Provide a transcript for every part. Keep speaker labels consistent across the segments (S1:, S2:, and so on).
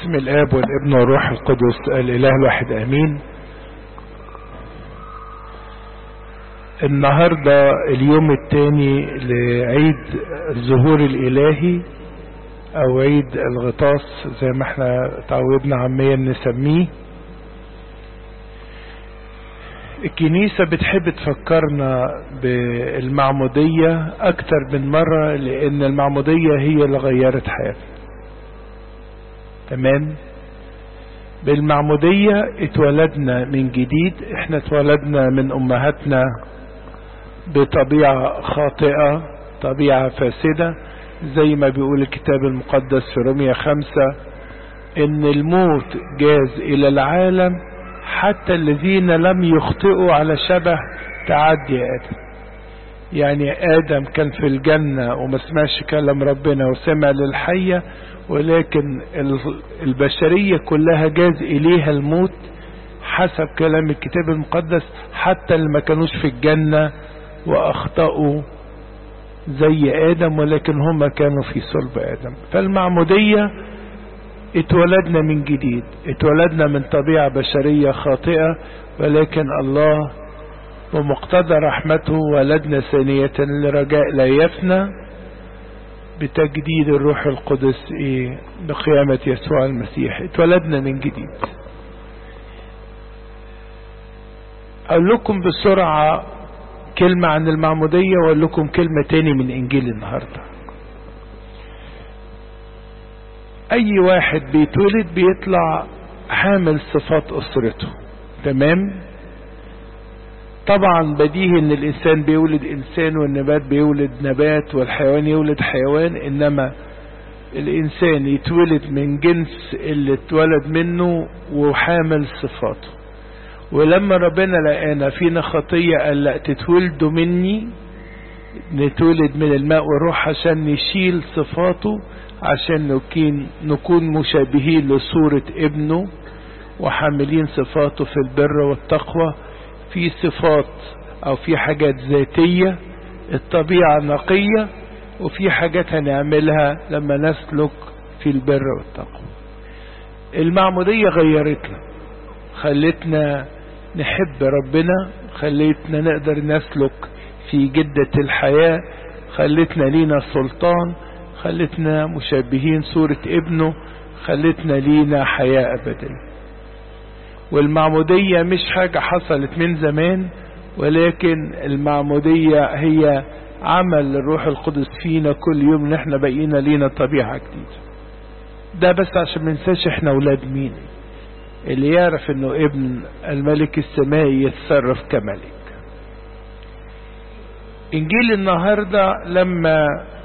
S1: باسم الاب والابن والروح القدس الاله الواحد امين النهاردة اليوم الثاني لعيد الظهور الالهي او عيد الغطاس زي ما احنا تعودنا عميا نسميه الكنيسة بتحب تفكرنا بالمعمودية اكتر من مرة لان المعمودية هي اللي غيرت حياتنا تمام بالمعمودية اتولدنا من جديد احنا اتولدنا من امهاتنا بطبيعة خاطئة طبيعة فاسدة زي ما بيقول الكتاب المقدس في رومية خمسة ان الموت جاز الى العالم حتى الذين لم يخطئوا على شبه تعدي ادم يعني ادم كان في الجنة وما سمعش كلام ربنا وسمع للحية ولكن البشرية كلها جاز اليها الموت حسب كلام الكتاب المقدس حتى اللي ما كانوش في الجنة واخطأوا زي ادم ولكن هم كانوا في صلب ادم فالمعمودية اتولدنا من جديد اتولدنا من طبيعة بشرية خاطئة ولكن الله بمقتضى رحمته ولدنا ثانية لرجاء لا يفنى بتجديد الروح القدس ايه بقيامة يسوع المسيح اتولدنا من جديد اقول لكم بسرعة كلمة عن المعمودية واقول لكم كلمة تاني من انجيل النهاردة اي واحد بيتولد بيطلع حامل صفات اسرته تمام طبعا بديهي ان الانسان بيولد انسان والنبات بيولد نبات والحيوان يولد حيوان انما الانسان يتولد من جنس اللي اتولد منه وحامل صفاته ولما ربنا لقانا فينا خطية قال لا تتولدوا مني نتولد من الماء والروح عشان نشيل صفاته عشان نكون, نكون مشابهين لصورة ابنه وحاملين صفاته في البر والتقوى في صفات او في حاجات ذاتية الطبيعة نقية وفي حاجات هنعملها لما نسلك في البر والتقوى المعمودية غيرتنا خلتنا نحب ربنا خلتنا نقدر نسلك في جدة الحياة خلتنا لينا سلطان خلتنا مشابهين صورة ابنه خلتنا لينا حياة أبدية والمعمودية مش حاجة حصلت من زمان ولكن المعمودية هي عمل الروح القدس فينا كل يوم ان احنا بقينا لينا طبيعة جديدة ده بس عشان منساش احنا ولاد مين اللي يعرف انه ابن الملك السمائي يتصرف كملك انجيل النهاردة لما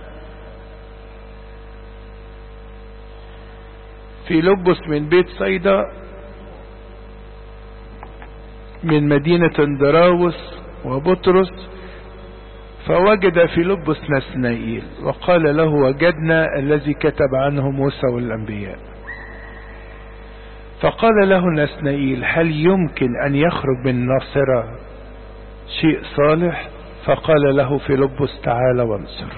S1: في لبس من بيت صيدا من مدينة دراوس وبطرس فوجد في لبس نسنائيل وقال له وجدنا الذي كتب عنه موسى والأنبياء فقال له نسنائيل هل يمكن أن يخرج من ناصرة شيء صالح فقال له في لبس تعال وانصر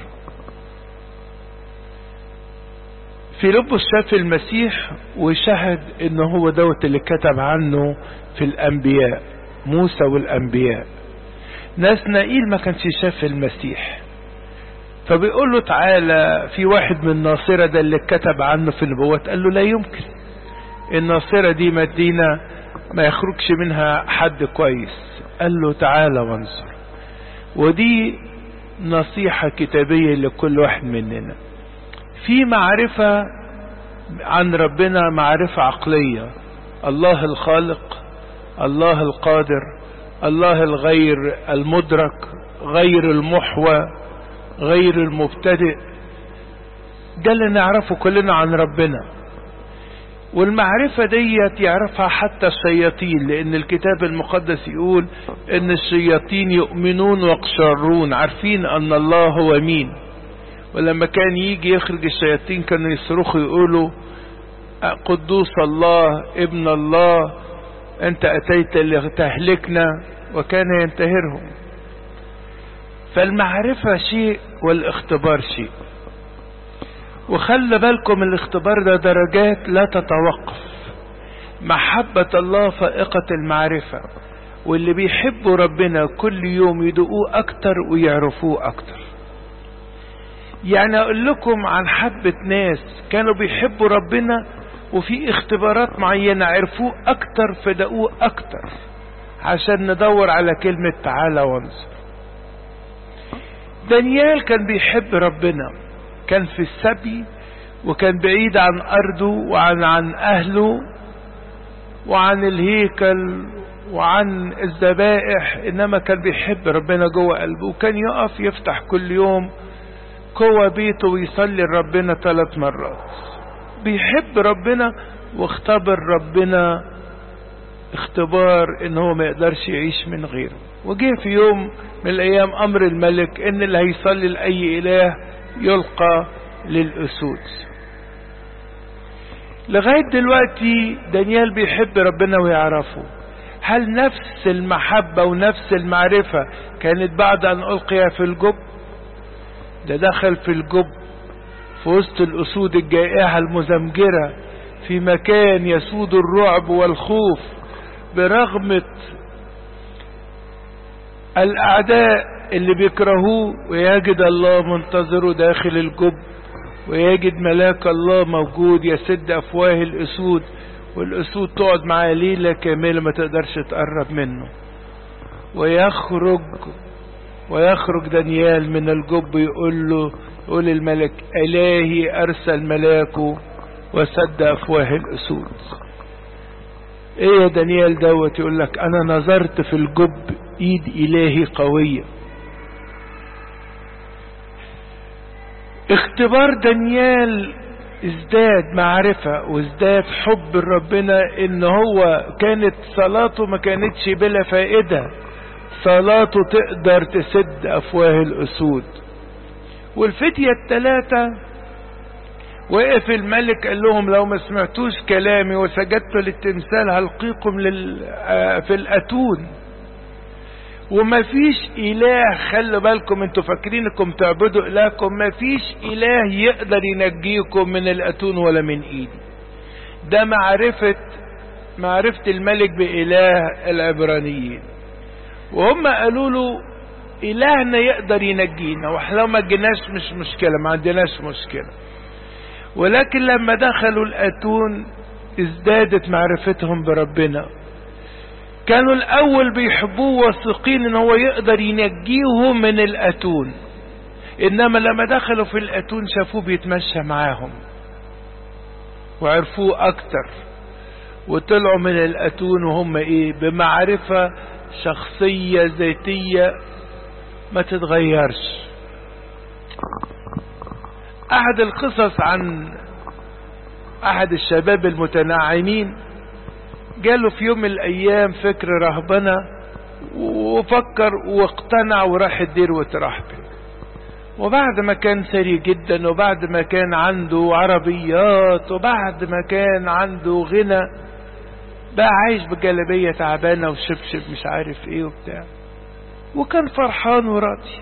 S1: في لبس شاف المسيح وشهد ان هو دوت اللي كتب عنه في الانبياء موسى والانبياء نسنائيل ما كانش شاف المسيح فبيقول له تعالى في واحد من ناصرة ده اللي كتب عنه في النبوات قال له لا يمكن الناصرة دي مدينة ما يخرجش منها حد كويس قال له تعالى وانظر ودي نصيحة كتابية لكل واحد مننا في معرفة عن ربنا معرفة عقلية الله الخالق الله القادر الله الغير المدرك غير المحوى غير المبتدئ ده اللي نعرفه كلنا عن ربنا والمعرفة ديت يعرفها حتى الشياطين لان الكتاب المقدس يقول ان الشياطين يؤمنون ويقشرون عارفين ان الله هو مين ولما كان يجي يخرج الشياطين كانوا يصرخوا يقولوا قدوس الله ابن الله انت اتيت لتهلكنا وكان ينتهرهم فالمعرفة شيء والاختبار شيء وخلي بالكم الاختبار ده درجات لا تتوقف محبة الله فائقة المعرفة واللي بيحبوا ربنا كل يوم يدقوه اكتر ويعرفوه اكتر يعني اقول لكم عن حبة ناس كانوا بيحبوا ربنا وفي اختبارات معينة عرفوه اكتر فدقوه اكتر عشان ندور على كلمة تعالى وانظر دانيال كان بيحب ربنا كان في السبي وكان بعيد عن ارضه وعن عن اهله وعن الهيكل وعن الذبائح انما كان بيحب ربنا جوه قلبه وكان يقف يفتح كل يوم جوه بيته ويصلي لربنا ثلاث مرات بيحب ربنا واختبر ربنا اختبار ان هو ما يقدرش يعيش من غيره وجه في يوم من الايام امر الملك ان اللي هيصلي لاي اله يلقى للاسود لغاية دلوقتي دانيال بيحب ربنا ويعرفه هل نفس المحبة ونفس المعرفة كانت بعد ان القي في الجب ده دخل في الجب في وسط الاسود الجائعة المزمجرة في مكان يسود الرعب والخوف برغم الاعداء اللي بيكرهوه ويجد الله منتظره داخل الجب ويجد ملاك الله موجود يسد افواه الاسود والاسود تقعد معاه ليلة كاملة ما تقدرش تقرب منه ويخرج ويخرج دانيال من الجب يقول له يقول الملك الهي ارسل ملاكه وسد افواه الاسود ايه يا دانيال دوت يقول لك انا نظرت في الجب ايد الهي قوية اختبار دانيال ازداد معرفة وازداد حب ربنا ان هو كانت صلاته ما كانتش بلا فائدة صلاته تقدر تسد افواه الاسود والفتية التلاتة وقف الملك قال لهم لو ما سمعتوش كلامي وسجدتوا للتمثال هلقيكم لل... في الاتون وما فيش اله خلوا بالكم انتوا فاكرينكم تعبدوا الهكم ما فيش اله يقدر ينجيكم من الاتون ولا من ايدي ده معرفة معرفة الملك بإله العبرانيين وهم قالوا له إلهنا يقدر ينجينا واحنا لو ما جيناش مش مشكلة ما عندناش مشكلة ولكن لما دخلوا الأتون ازدادت معرفتهم بربنا كانوا الأول بيحبوه واثقين ان هو يقدر ينجيهم من الأتون إنما لما دخلوا في الأتون شافوه بيتمشى معاهم وعرفوه أكتر وطلعوا من الأتون وهم إيه بمعرفة شخصية ذاتية ما تتغيرش أحد القصص عن أحد الشباب المتنعمين جاله في يوم من الأيام فكر رهبنة وفكر واقتنع وراح الدير وترحبه وبعد ما كان ثري جدا وبعد ما كان عنده عربيات وبعد ما كان عنده غنى بقى عايش بجلبية تعبانة وشبشب مش عارف ايه وبتاع وكان فرحان وراضي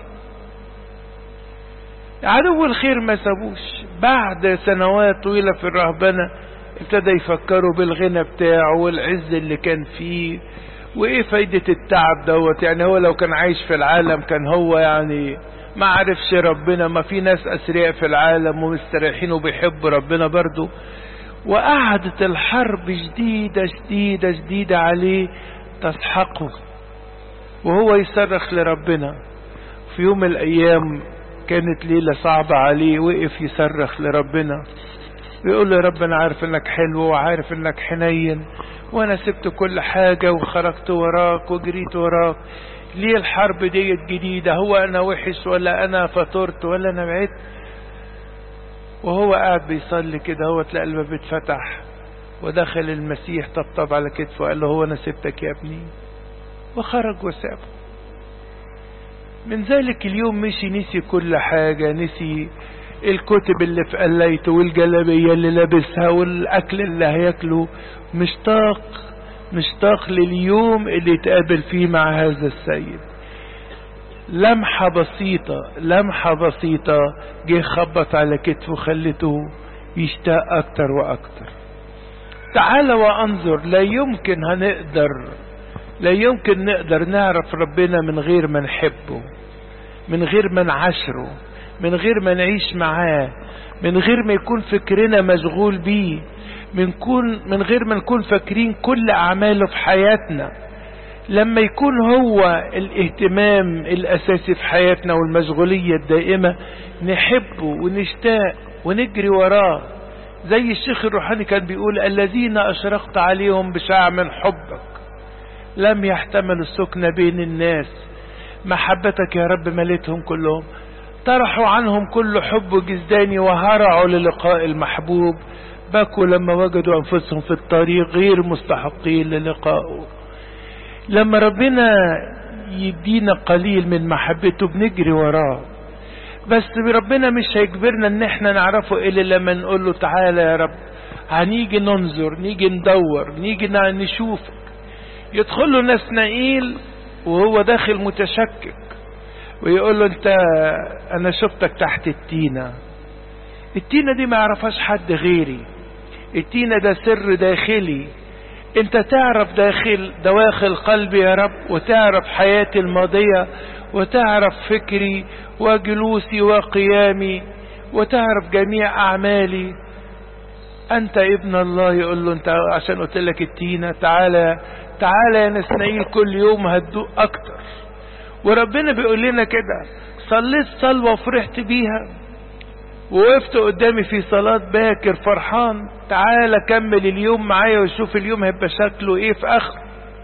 S1: عدو الخير ما سابوش بعد سنوات طويلة في الرهبنة ابتدى يفكروا بالغنى بتاعه والعز اللي كان فيه وايه فايدة التعب دوت يعني هو لو كان عايش في العالم كان هو يعني ما عرفش ربنا ما في ناس أسرياء في العالم ومستريحين وبيحبوا ربنا برضو وقعدت الحرب شديدة شديدة شديدة عليه تسحقه وهو يصرخ لربنا في يوم من الأيام كانت ليلة صعبة عليه وقف يصرخ لربنا ويقول له يا رب أنا عارف إنك حلو وعارف إنك حنين وأنا سبت كل حاجة وخرجت وراك وجريت وراك ليه الحرب ديت جديدة هو انا وحش ولا انا فطرت ولا انا بعدت وهو قاعد بيصلي كده هو تلاقي الباب اتفتح ودخل المسيح طبطب على كتفه وقال له هو انا سبتك يا ابني وخرج وسابه من ذلك اليوم مشي نسي كل حاجة نسي الكتب اللي في قليته والجلابية اللي لابسها والاكل اللي هياكله مشتاق مشتاق لليوم اللي يتقابل فيه مع هذا السيد لمحة بسيطة لمحة بسيطة جه خبط على كتفه خلته يشتاق اكتر واكتر تعال وانظر لا يمكن هنقدر لا يمكن نقدر نعرف ربنا من غير ما نحبه من غير ما نعاشره من غير ما نعيش معاه من غير ما يكون فكرنا مشغول بيه من, كون من غير ما نكون فاكرين كل أعماله في حياتنا لما يكون هو الاهتمام الأساسي في حياتنا والمشغولية الدائمة نحبه ونشتاق ونجري وراه زي الشيخ الروحاني كان بيقول الذين أشرقت عليهم بشع من حبك لم يحتمل السكنة بين الناس محبتك يا رب مليتهم كلهم طرحوا عنهم كل حب جزداني وهرعوا للقاء المحبوب بكوا لما وجدوا أنفسهم في الطريق غير مستحقين للقائه لما ربنا يدينا قليل من محبته بنجري وراه بس ربنا مش هيجبرنا ان احنا نعرفه الا لما نقول له تعالى يا رب هنيجي ننظر نيجي ندور نيجي نشوفك يدخل له نسنائيل وهو داخل متشكك ويقول له انت انا شفتك تحت التينة التينة دي ما يعرفهاش حد غيري التينة ده سر داخلي انت تعرف داخل دواخل قلبي يا رب وتعرف حياتي الماضية وتعرف فكري وجلوسي وقيامي وتعرف جميع اعمالي انت ابن الله يقول له انت عشان قلت لك التينة تعالى تعالى يا نسنائيل كل يوم هتدوق اكتر وربنا بيقول لنا كده صليت صلوة وفرحت بيها ووقفت قدامي في صلاة باكر فرحان تعالى كمل اليوم معايا وشوف اليوم هيبقى شكله ايه في اخر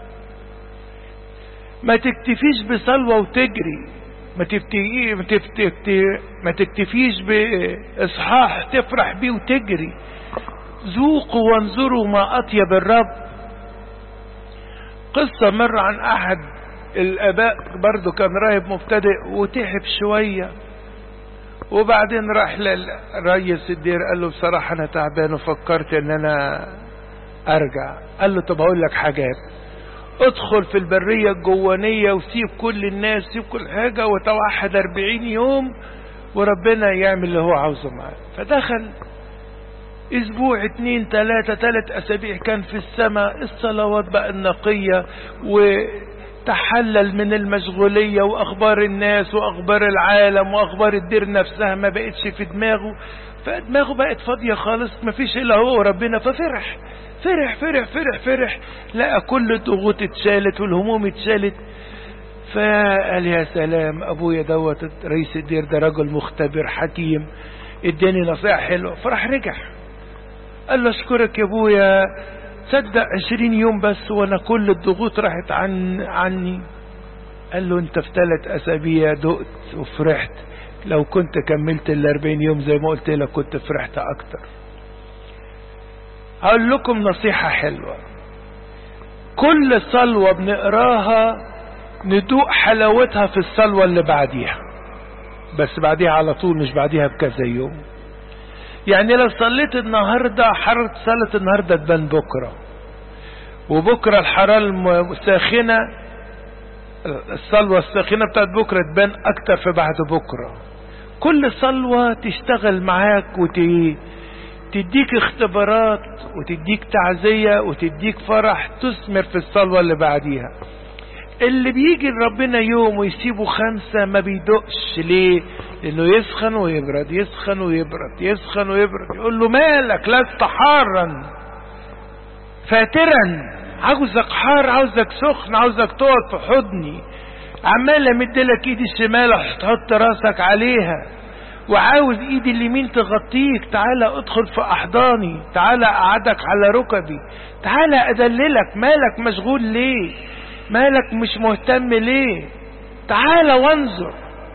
S1: ما تكتفيش بصلوة وتجري ما تفتي ما, تفتي ما تكتفيش باصحاح تفرح بيه وتجري ذوقوا وانظروا ما اطيب الرب قصة مر عن احد الاباء برضو كان راهب مبتدئ وتعب شوية وبعدين راح للريس الدير قال له بصراحة انا تعبان وفكرت ان انا ارجع قال له طب اقول لك حاجات ادخل في البرية الجوانية وسيب كل الناس سيب كل حاجة وتوحد اربعين يوم وربنا يعمل اللي هو عاوزه معاه فدخل اسبوع اتنين تلاتة تلات اسابيع كان في السماء الصلوات بقى النقية وتحلل من المشغولية واخبار الناس واخبار العالم واخبار الدير نفسها ما بقتش في دماغه فدماغه بقت فاضية خالص ما فيش الا هو وربنا ففرح فرح فرح فرح فرح لقى كل الضغوط اتشالت والهموم اتشالت فقال يا سلام ابويا دوت رئيس الدير ده رجل مختبر حكيم اداني نصيحة حلوة فراح رجع قال له اشكرك يا ابويا تصدق عشرين يوم بس وانا كل الضغوط راحت عن عني قال له انت في ثلاث اسابيع دقت وفرحت لو كنت كملت الاربعين يوم زي ما قلت لك كنت فرحت اكتر هقول لكم نصيحة حلوة كل صلوة بنقراها ندوق حلاوتها في الصلوة اللي بعديها بس بعديها على طول مش بعديها بكذا يوم يعني لو صليت النهاردة حرارة صلاة النهاردة تبان بكرة وبكرة الحرارة الساخنة الصلوة الساخنة بتاعت بكرة تبان اكتر في بعد بكرة كل صلوة تشتغل معاك وتي تديك اختبارات وتديك تعزية وتديك فرح تثمر في الصلوة اللي بعديها اللي بيجي لربنا يوم ويسيبه خمسة ما بيدقش ليه لانه يسخن ويبرد يسخن ويبرد يسخن ويبرد يقول له مالك لست حارا فاترا عاوزك حار عاوزك سخن عاوزك تقعد في حضني عمال امد لك ايدي الشمال تحط راسك عليها وعاوز ايدي اليمين تغطيك تعالى ادخل في احضاني تعالى اقعدك على ركبي تعالى ادللك مالك مشغول ليه مالك مش مهتم ليه تعالى وانظر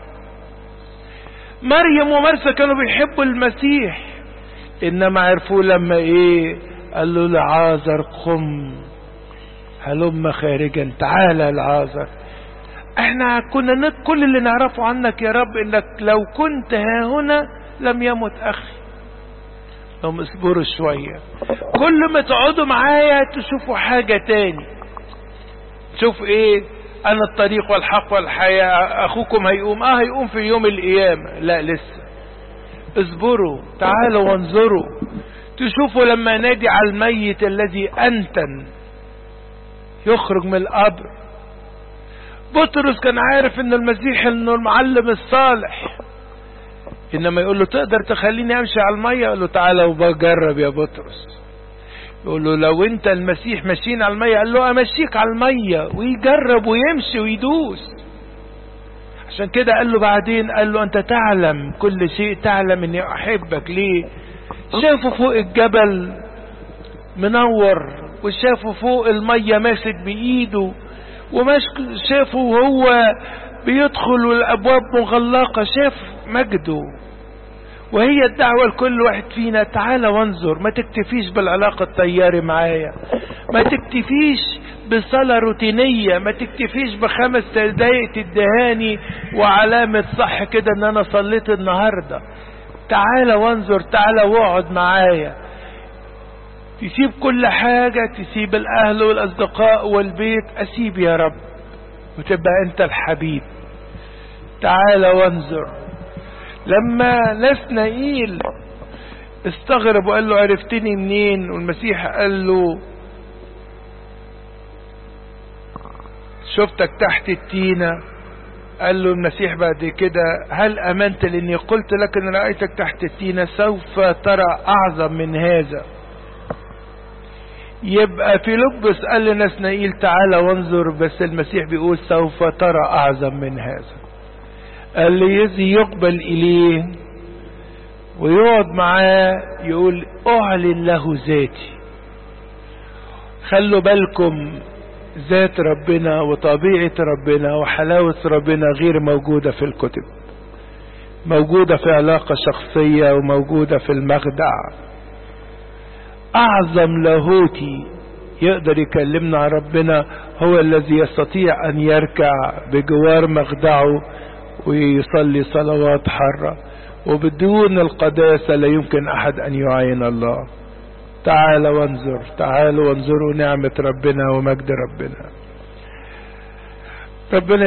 S1: مريم ومرسى كانوا بيحبوا المسيح انما عرفوه لما ايه قال له لعازر قم هلم خارجا تعالى لعازر احنا كنا كل اللي نعرفه عنك يا رب انك لو كنت ها هنا لم يمت اخي لهم اصبروا شوية كل ما تقعدوا معايا تشوفوا حاجة تاني تشوف ايه انا الطريق والحق والحياة اخوكم هيقوم اه هيقوم في يوم القيامة لا لسه اصبروا تعالوا وانظروا تشوفوا لما نادي على الميت الذي انتن يخرج من القبر بطرس كان عارف ان المسيح انه المعلم الصالح انما يقول له تقدر تخليني امشي على المية يقول له تعالى وبجرب يا بطرس يقول له لو انت المسيح ماشيين على المية قال له امشيك على المية ويجرب ويمشي ويدوس عشان كده قال له بعدين قال له انت تعلم كل شيء تعلم اني احبك ليه شافه فوق الجبل منور وشافه فوق المية ماسك بايده وشافه وهو بيدخل والابواب مغلقة شاف مجده وهي الدعوة لكل واحد فينا تعالى وانظر ما تكتفيش بالعلاقة الطياري معايا ما تكتفيش بصلاة روتينية ما تكتفيش بخمس دقايق تدهاني وعلامة صح كده ان انا صليت النهاردة تعالى وانظر تعالى واقعد معايا تسيب كل حاجة تسيب الاهل والاصدقاء والبيت اسيب يا رب وتبقى انت الحبيب تعالى وانظر لما نسنائيل استغرب وقال له عرفتني منين والمسيح قال له شفتك تحت التينة قال له المسيح بعد كده هل امنت لاني قلت لك ان رأيتك تحت التينة سوف ترى اعظم من هذا يبقى في لبس قال لنسنائيل تعالى وانظر بس المسيح بيقول سوف ترى اعظم من هذا الذي يقبل إليه ويقعد معاه يقول أعلن له ذاتي خلوا بالكم ذات ربنا وطبيعة ربنا وحلاوة ربنا غير موجودة في الكتب موجودة في علاقة شخصية وموجودة في المخدع أعظم لاهوتي يقدر يكلمنا عن ربنا هو الذي يستطيع أن يركع بجوار مخدعه ويصلي صلوات حرة وبدون القداسة لا يمكن أحد أن يعين الله تعال وانظر تعالوا وانظروا نعمة ربنا ومجد ربنا ربنا